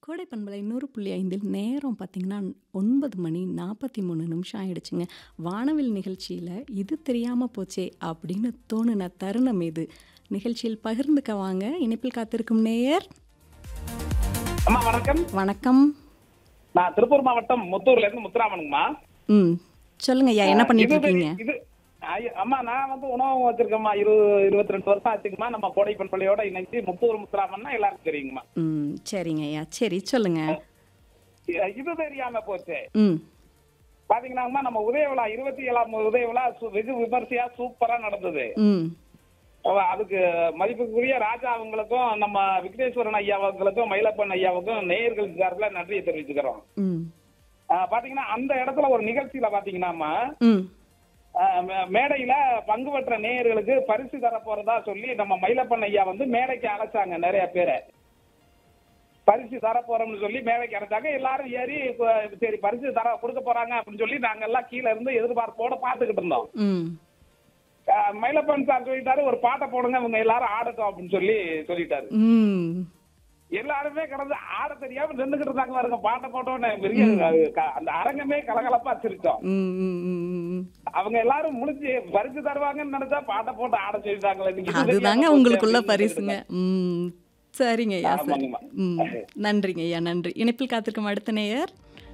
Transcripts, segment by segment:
கோடை பண்பலை நூறு புள்ளி ஐந்தில் நேரம் பார்த்தீங்கன்னா ஒன்பது மணி நாற்பத்தி மூணு நிமிஷம் ஆயிடுச்சுங்க வானவில் நிகழ்ச்சியில் இது தெரியாமல் போச்சே அப்படின்னு தோணுன தருணம் இது நிகழ்ச்சியில் பகிர்ந்துக்க வாங்க இணைப்பில் காத்திருக்கும் நேயர் அம்மா வணக்கம் வணக்கம் நான் திருப்பூர் மாவட்டம் முத்தூர்ல இருந்து முத்துராமனுங்கம்மா ம் சொல்லுங்க ஐயா என்ன பண்ணிட்டு இது இருக்கீங்க இது ஐய- அம்மா நான் வந்து உணவகம் வச்சிருக்கேம்மா இரு இருபத்தி ரெண்டு வருஷம் ஆச்சுங்கம்மா நம்ம கோடை பண்பலையோட இணைஞ்சு முத்தூர் முத்துராமன்னா எல்லாருக்கும் தெரியுங்கம்மா ம் சரிங்க ஐயா சரி சொல்லுங்க இ- இது தெரியாம போச்சு ம் பாத்தீங்கன்னாங்கம்மா நம்ம உதய விழா இருபத்தி ஏழாம் உதய விழா சு- வெகு விமர்சையா சூப்பரா நடந்தது ம் அவ அதுக்கு மதிப்புக்குரிய ராஜா அவங்களுக்கும் நம்ம விக்னேஸ்வரன் ஐயா அவங்களுக்கும் மயிலப்பன் ஐயாவுக்கும் நேயர்கள் சார்பில் நன்றியை தெரிவிச்சுக்கிறோம் ம் ஆஹ் பாத்தீங்கன்னா அந்த இடத்துல ஒரு நிகழ்ச்சியில பாத்தீங்கன்னாம்மா ம் ஆஹ் மே- மேடையில பங்கு பெற்ற நேயர்களுக்கு பரிசு தர போறதா சொல்லி நம்ம மயிலப்பன் ஐயா வந்து மேடைக்கு அழைச்சாங்க நிறைய பேரை பரிசு தர போறோம்னு சொல்லி மேடைக்கு அழைச்சாங்க எல்லாரும் ஏறி இப்ப சரி பரிசு தர கொடுக்க போறாங்க அப்படின்னு சொல்லி நாங்க எல்லாம் கீழ இருந்து எதிர்பார்ப்போட பாத்துக்கிட்டு இருந்தோம் ம் ஆஹ் மயிலப்பன் சார் சொல்லிட்டாரு ஒரு பாட்டை போடுங்க இவங்க எல்லாரும் ஆடட்டும் அப்படின்னு சொல்லி சொல்லிட்டாரு ம் எல்லாருமே கடந்து ஆட தெரியாம நின்றுகிட்டு இருந்தாங்க பாருங்க பாட்டை போட்டோன்னு பெரிய க- அந்த அரங்கமே கலகலப்பா சிரிச்சோம் ம் ம் ம் ம் அவங்க எல்லாரும் முடிஞ்சு பரிசு தருவாங்கன்னு நினைச்சா பாட்டை போட்டு ஆட சொல்லிட்டாங்களே இன்னைக்கு இது அதுதாங்க தெரியாம உங்களுக்குள்ள போச்சு பரிசுங்க ம் சரிங்க ஐயா சரி ஆமாங்கம்மா. ம் நன்றிங்க ஐயா நன்றி இணைப்பில் காத்திருக்கும் அடுத்த நேயர்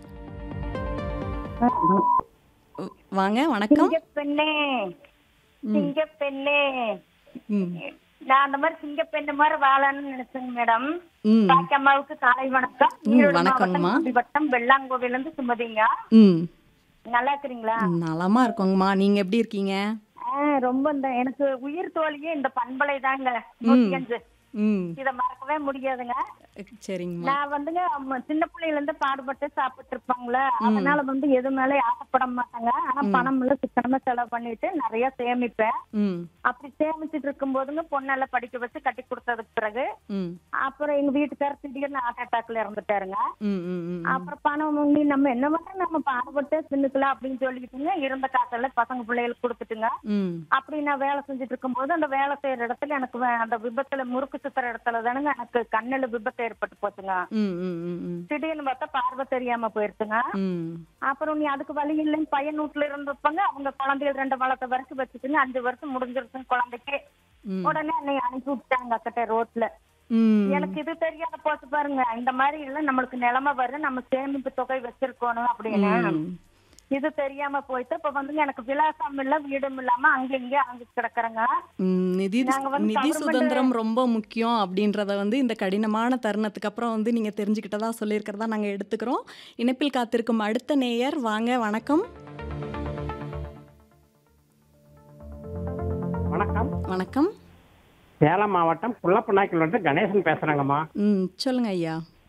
வாங்க வணக்கம் சிங்கப்பெண்ணே சிங்கப்பெண்ணே ம் நான் அந்த மாதிரி சிங்கப்பெண்ணு மாதிரி வாழணும்னு நினைச்சேங்க மேடம் ம் பாக்கியம்மாவுக்கு காலை வணக்கம் ம், ஈரோடு வணக்கம்மா. மாவட்டம் குடிவட்டம் வெள்ளாங்கோவில இருந்து சுமதிங்க ம் நல்லா இருக்கிறீங்களா நலமா இருக்கோங்கம்மா நீங்க எப்படி இருக்கீங்க ஆ, ரொம்ப இந்த எனக்கு உயிர் தோழியே இந்த பண்பலை தாங்க நூத்தி அஞ்சு ம் இத மறக்கவே முடியாதுங்க சரிங்கம்மா நான் வந்துங்க ம- சின்ன பிள்ளையில இருந்து பாடுபட்டு சாப்பிட்டு இருப்பாங்களே அதனால வந்து எது மேலே ஆசைப்பட மாட்டாங்க ஆனா பணம் எல்லாம் சிக்கனமா செலவு பண்ணிட்டு நிறைய சேமிப்பேன் ம் அப்படி சேமிச்சிட்டு இருக்கும் போதுங்க பொண்ணெல்லாம் படிக்க வச்சு கட்டி கொடுத்ததுக்கு பிறகு ம் அப்புறம் எங்க வீட்டுக்காரர் திடீர்னு ஹார்ட் அட்டாக்ல இறந்துட்டாருங்க ம் ம் ம் அப்புறம் பணம் வாங்கி நம்ம என்ன பண்றோம் நம்ம பாடுபட்டு தின்னுக்கலாம் அப்படின்னு சொல்லிக்கிட்டுங்க இருந்த காசெல்லாம் பசங்க பிள்ளைகளுக்கு கொடுத்துட்டுங்க ம் அப்படி நான் வேலை செஞ்சுட்டு இருக்கும்போது அந்த வேலை செய்யற இடத்துல எனக்கு வே- அந்த விபத்துல முறுக்கு சுத்துற இடத்துல தானுங்க எனக்கு கண்ணுல விபத்து ஏற்பட்டு போச்சுங்க ம் ம் ம் ம் திடீர்னு பார்த்தா பார்வை தெரியாம போயிருச்சுங்க ம் அப்புறம் நீ அதுக்கு வழி இல்லைன்னு பையன் வீட்டுல இருந்திருப்பாங்க அவங்க குழந்தைகள் ரெண்டு வளர்த்த வரைக்கும் வச்சுட்டுங்க அஞ்சு வருஷம் முடிஞ்சிருச்சுங்க குழந்தைக்கு ம். உடனே என்னை அனுப்பி விட்டாங்க அக்கட்ட ரோட்ல ம் எனக்கு இது தெரியாத போச்சு பாருங்க இந்த மாதிரி எல்லாம் நம்மளுக்கு நிலைமை வரும் நம்ம சேமிப்பு தொகை வச்சிருக்கணும் அப்படின்னு ம். இது தெரியாம போயிட்டு இப்ப வந்துங்க எனக்கு விலாசம் இல்ல வீடும் இல்லாம அங்க இங்க அங்க கிடக்குறேங்க ம், நிதி நாங்க வந்து நிதி government- சுதந்திரம் ரொம்ப முக்கியம் அப்படின்றத வந்து இந்த கடினமான தருணத்துக்கு அப்புறம் வந்து நீங்க தெரிஞ்சுக்கிட்டதா சொல்லியிருக்கிறதா நாங்க எடுத்துக்கிறோம் இணைப்பில் காத்திருக்கும் அடுத்த நேயர் வாங்க வணக்கம் வணக்கம் வணக்கம் சேலம் மாவட்டம் புள்ளப்பநாய்க்கில் இருந்து கணேசன் பேசுறேங்கம்மா ம் சொல்லுங்க ஐயா